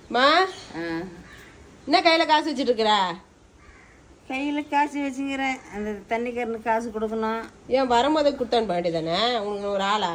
மா ஆ. என்ன கையில காசு வச்சுட்டு இருக்கிற கையில காசு வச்சுக்கிறேன் அந்த தண்ணிக்காரனுக்கு காசு கொடுக்கணும் ஏன் வரும்போதே கொடுத்தான்னு பாட்டி தானே உனக்கு ஒரு ஆளா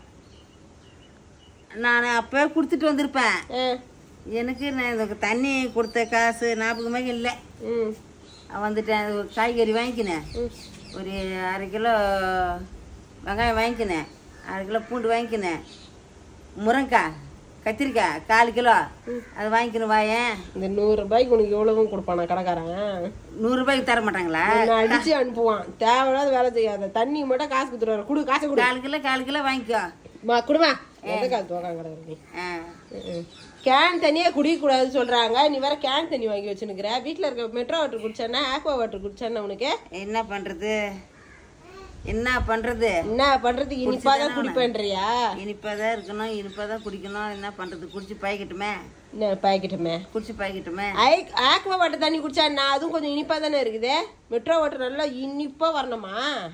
நான் அப்பவே கொடுத்துட்டு வந்திருப்பேன் ஆ, எனக்கு நான் இந்த தண்ணி கொடுத்த காசு ஞாபகமே இல்லை ம் வந்துட்டேன் ஒரு காய்கறி வாங்கிக்கினேன் ம். ஒரு அரை கிலோ வெங்காயம் வாங்கிக்கினேன் அரை கிலோ பூண்டு வாங்கிக்கினேன் முருங்கைக்காய் கத்திரிக்காய் கால் கிலோ அது வாங்கிக்கணும் வாயேன் இந்த நூறு ரூபாய்க்கு உனக்கு எவ்வளவும் கொடுப்பானா கடைக்காரன் நூறுரூபாய்க்கு தர மாட்டாங்களா நான் அடிச்சு அனுப்புவான் தேவையில்லாத வேலை செய்யாத தண்ணி மட்டும் காசு கொடுத்துருவாரு குடு காசை கொடு கால் கிலோ கால் கிலோ வாங்கிக்கோ மா குடுமா எந்த காசு தோக்காங்க கிடக்குற நீ ஆ கேன் தண்ணியே குடிக்கக்கூடாதுன்னு சொல்றாங்க நீ வேற கேன் தண்ணி வாங்கி வச்சுனுக்குற வீட்டில் இருக்க மெட்ரோ வாட்டர் குடிச்சானா ஆக்வா வாட்டர் குடிச்சானா உனக்கு என்ன பண்றது என்ன பண்றது என்ன பண்றதுக்கு இனிப்பா தான் குடிப்பேன்றியா இனிப்பாதான் இருக்கணும் இனிப்பாதான் குடிக்கணும் என்ன பண்றது குடிச்சு பாய்க்கட்டுமே என்ன பாக்கெட்டுமே குடிச்சு பாய்க்கட்டுமே ஐ- ஆக்வா வாட்டர் தண்ணி குடிச்சா நான் அதுவும் கொஞ்சம் இனிப்பா தானே இருக்குது மெட்ரோ வாட்டர் நல்லா இனிப்பா வரணுமா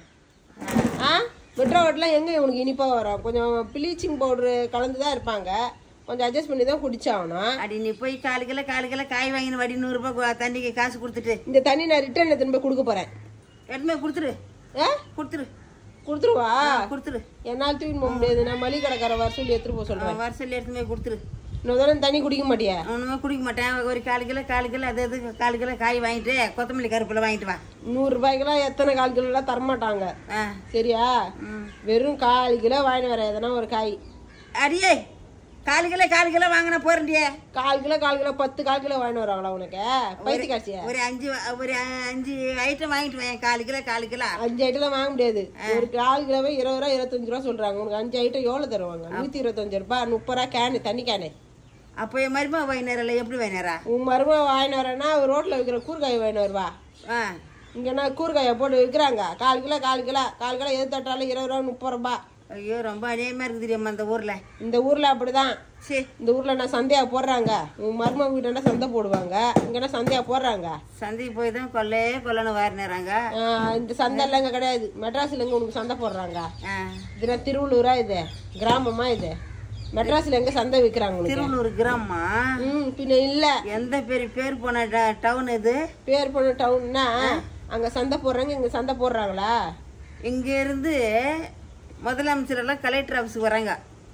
ஆ மெட்ரோ வாட்டர்லாம் எங்க உனக்கு இனிப்பா வரும் கொஞ்சம் ப்ளீச்சிங் பவுடர் கலந்து தான் இருப்பாங்க கொஞ்சம் அட்ஜஸ்ட் பண்ணி தான் குடிச்சாகணும் அடி நீ போய் கால் கிலோ கால் கிலோ காய் வாங்கின வடி நூறுரூபா தண்ணிக்கு காசு கொடுத்துட்டு இந்த தண்ணி நான் ரிட்டர்ன் எடுத்துன்னு போய் கொடுக்க போறேன் எடுத்துமே கொடுத்துரு ஆ கொடுத்துரு கொடுத்துருவா கொடுத்துரு என்னால் தூக்கி போக முடியாது நான் மளிகை கடைக்கார வர சொல்லி எடுத்துட்டு போக சொல்றேன் வருஷம் எடுத்துமே கொடுத்துரு இன்னொரு தடவை தண்ணி குடிக்க மாட்டியா ஒன்றுமே குடிக்க மாட்டேன் ஒரு கால் கிலோ கால் கிலோ அது அது கால் கிலோ காய் வாங்கிட்டு கொத்தமல்லி கருப்பில் வாங்கிட்டு வா நூறு ரூபாய்க்கெல்லாம் எத்தனை கால் கிலோலாம் தரமாட்டாங்க ஆ சரியா ம் வெறும் கால் கிலோ வாங்கிட்டு வர எதனா ஒரு காய் அடியே கால் கிலோ கால் கிலோ வாங்கினா போறண்டியே கால் கிலோ கால் கிலோ பத்து கால் கிலோ வாங்கிட்டு வராங்களா உனக்கு பைத்தி காட்சியா ஒரு அஞ்சு ஒரு அஞ்சு ஐட்டம் வாங்கிட்டு வாங்க கால் கிலோ கால் கிலோ அஞ்சு ஐட்டம்லாம் வாங்க முடியாது ஒரு கால் கிலோவே இருபது ரூபா இருபத்தஞ்சு ரூபா சொல்றாங்க உனக்கு அஞ்சு ஐட்டம் எவ்வளவு தருவாங்க நூத்தி இருபத்தஞ்சு ரூபாய் முப்பது ரூபா கேனு தண்ணி கேனு அப்போ என் மருமா வாங்கினாரில்ல எப்படி வாங்கினாரா உன் மருமக வாங்கிட்டு வரேன்னா ரோட்ல விற்கிற கூறுகாய் வாங்கிட்டு வருவா ஆ இங்கன்னா கூறுகாயை போட்டு விற்கிறாங்க கால் கிலோ கால் கிலோ கால் கிலோ எது தட்டாலும் இருபது ரூபா முப்பது ரூபா ஐயோ ரொம்ப அநியாயமாக இருக்குது தெரியுமா அந்த ஊரில் இந்த ஊர்ல அப்படிதான் சரி இந்த ஊர்ல நான் சந்தையா போடுறாங்க உன் மருமக வீட்டாண்ட சந்தை போடுவாங்க இங்கன்னா சந்தையா போடுறாங்க சந்தைக்கு போய் தான் கொல்லே கொல்லன்னு வாரினாராங்க ஆஹ் இந்த சந்தைலாம் இங்க கிடையாது மெட்ராஸ்ல எங்க உனக்கு சந்தை போடுறாங்க ஆ இதுனா திருவள்ளூரா இது கிராமமா இது மெட்ராஸ்ல எங்க சந்தை விற்கிறாங்க உனக்கு திருவள்ளூர் கிராமமா ம் பின்ன இல்ல எந்த பெரிய பேர் போன டவுன் இது பேர் போன டவுன்னா அங்க சந்தை போடுறாங்க இங்க சந்தை போடுறாங்களா இங்க இருந்து முதலமைச்சர் எல்லாம் கலெக்டர் ஆஃபீஸுக்கு வராங்க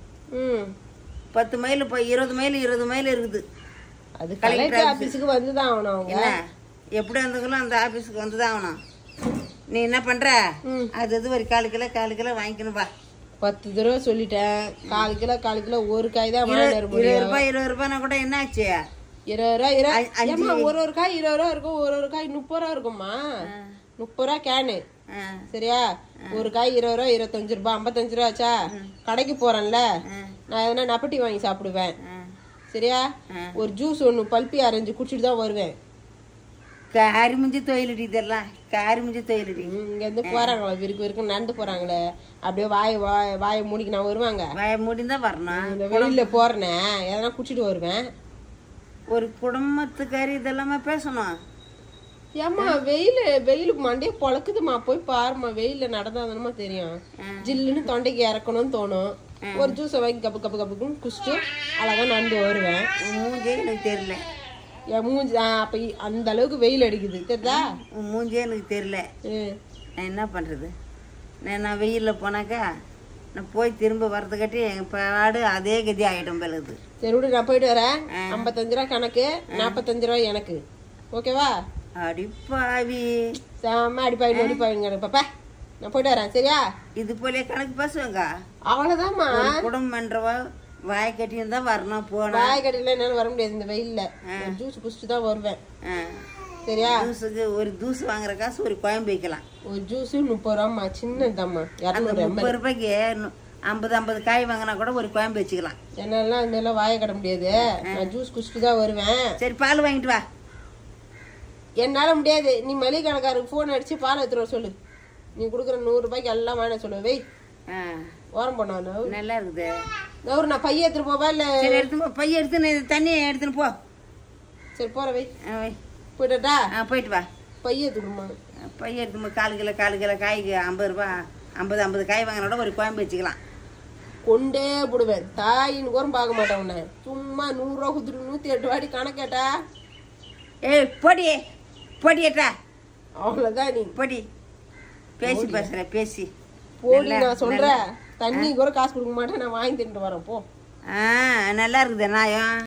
ம் பத்து மைல் போய் இருபது மைல் இருபது மைல் இருக்குது அது கலெக்டர் ஆபீஸுக்கு வந்துதான் ஆகணும் அவங்க என்ன எப்படி இருந்தாங்களும் அந்த ஆஃபீஸுக்கு வந்து தான் ஆகணும் நீ என்ன பண்ற ம். அது இது ஒரு கால் கிலோ கால் கிலோ வாங்கிக்கணும் வா பத்து தடவை சொல்லிட்டேன் கால் கிலோ கால் கிலோ ஒரு காய் தான் வாங்கிட்டு வர முடியும் இருபது ரூபாய் இருபது ரூபாய்னா கூட என்ன ஆச்சு இருபது ரூபா இருபது அ- அஞ்சு- ஏம்மா, ஒரு ஒரு காய் இருபது ரூபா இருக்கும் ஒரு ஒரு காய் முப்பது ரூபா இருக்கும்மா முப்பது ரூபா கேனு ஆ, சரியா ஒரு காய் இருபது ரூபா இருபத்தஞ்சு ரூபா ஐம்பத்தஞ்சு ரூபா ஆச்சா கடைக்கு போறேன்ல நான் எதனா நப்பட்டி வாங்கி சாப்பிடுவேன் ஆ. சரியா ஒரு ஜூஸ் ஒன்று பல்பி அரைஞ்சு குடிச்சிட்டு தான் வருவேன் காரி முஞ்சி தொழிலடி இதெல்லாம் காரி முஞ்சி தொழிலடி ம், இங்க இருந்து போறாங்களா விருக்கு விருக்கு நடந்து போறாங்களே அப்படியே வாய வாய வாயை மூடிக்கு நான் வருவாங்க வாய முடிந்தா வரணும் இந்த வெயில்ல போறேனே எதனா குடிச்சிட்டு வருவேன் ஒரு குடும்பத்துக்காரி இதெல்லாமே பேசணும் ஏம்மா வெயில் வெயிலுக்கு மண்டையே பொழக்குதுமா போய் பாருமா வெயில்ல நடந்தாதானமா தெரியும் ஜில்லுன்னு தொண்டைக்கு இறக்கணும்னு தோணும் ஒரு ஜூஸை வாங்கி கப்பு கப்பு கப்புக்குன்னு குடிச்சிட்டு அழகா நடந்து வருவேன் உன் மூஞ்சே எனக்கு தெரியல என் மூஞ்சி ஆ, அப்ப இ- அந்த அளவுக்கு வெயில் அடிக்குது தெரியுதா உன் மூஞ்சே எனக்கு தெரியல ம். நான் என்ன பண்ணுறது நான் நான் வெயிலில் போனாக்கா நான் போய் திரும்ப வரதுக்காட்டி எங்கள் பாடு அதே கதி ஆகிடும் பெழுது சரி விடு நான் போயிட்டு வரேன் ஐம்பத்தஞ்சு ரூபா கணக்கு நாற்பத்தஞ்சு ரூபா எனக்கு ஓகேவா அடிப்பாவி செம்ம அடிப்பாயிடு அடிப்பாயிடுங்க பாப்பா நான் போயிட்டு வரேன் சரியா இது போல கணக்கு பேசுவாங்க அவ்வளவுதாம்மா ஒரு குடும்பன்றவா வாய் கட்டியும் தான் வரணும் போனா வாய் கடையில் என்னால வர முடியாது இந்த வெயில்ல ஜூஸ் குடிச்சிட்டு தான் வருவேன் சரியா தூசுக்கு ஒரு தூசு வாங்குற காசு ஒரு குழம்பு வைக்கலாம் ஒரு ஜூஸ் முப்பது ரூபாம்மா சின்னதாம்மா அந்த இரநூறு முப்பது ரூபாய்க்கு நு- ஐம்பது ஐம்பது காய் வாங்கினா கூட ஒரு குழம்பு வச்சுக்கலாம் என்னாலாம் இந்த எல்லாம் வாயை கட்ட முடியாது நான் ஜூஸ் குடிச்சிட்டு தான் வருவேன் சரி பால் வாங்கிட்டு வா என்னால முடியாது நீ மளிகை கணக்காருக்கு ஃபோன் அடிச்சு பால் எடுத்துட்டு வர சொல்லு நீ கொடுக்குற நூறு ரூபாய்க்கு எல்லாம் வாங்க சொல்லு வெய் ஆ, ஓரம் பண்ணானு நல்லா இருக்குது நவரு நான் பைய எடுத்துட்டு போவா இல்ல சரி எடுத்து போ பைய எடுத்து நீ தண்ணியை எடுத்துன்னு போ சரி போற வை ஆ, வை. போயிட்டா ஆ போயிட்டு வா பைய எடுத்துக்கணுமா பைய எடுத்து கால் கிலோ கால் கிலோ காய்க்கு ஐம்பது ரூபா ஐம்பது ஐம்பது காய் வாங்கினா கூட ஒரு குழம்பு வச்சுக்கலாம் கொண்டே போடுவேன் தாயின்னு கூட பார்க்க மாட்டேன் உன்னை சும்மா நூறுரூவா குத்துட்டு நூற்றி எட்டு வாடி கணக்கேட்டா ஏய் பொடி பொடியட்டா அவ்வளோதான் நீ பொடி பேசி பேசுற பேசி போடி நல்லா- நான் சொல்றேன் தண்ணி கூட காசு கொடுக்க மாட்டேன் நான் வாங்கி தின்ட்டு வரேன் போ ஆ நல்லா இருக்குது நாயம்